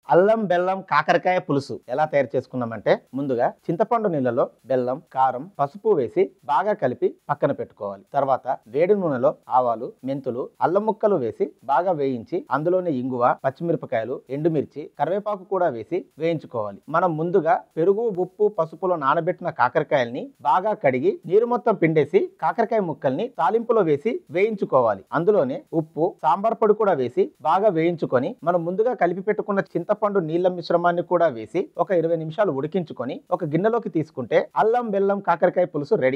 అల్లం బెల్లం కాకరకాయ పులుసు ఎలా తయారు చేసుకున్నామంటే ముందుగా చింతపండు నీళ్ళలో బెల్లం కారం పసుపు వేసి బాగా కలిపి పక్కన పెట్టుకోవాలి తర్వాత వేడి నూనెలో ఆవాలు మెంతులు అల్లం ముక్కలు వేసి బాగా వేయించి అందులోనే ఇంగువ పచ్చిమిరపకాయలు ఎండుమిర్చి కరివేపాకు కూడా వేసి వేయించుకోవాలి మనం ముందుగా పెరుగు ఉప్పు పసుపులో నానబెట్టిన కాకరకాయల్ని బాగా కడిగి నీరు మొత్తం పిండేసి కాకరకాయ ముక్కల్ని తాలింపులో వేసి వేయించుకోవాలి అందులోనే ఉప్పు సాంబార్ పొడి కూడా వేసి బాగా వేయించుకొని మనం ముందుగా కలిపి పెట్టుకున్న చింతపండు నీళ్ళ మిశ్రమాన్ని కూడా వేసి ఒక ఇరవై నిమిషాలు ఉడికించుకొని ఒక గిన్నెలోకి తీసుకుంటే అల్లం బెల్లం కాకరకాయ పులుసు రెడీ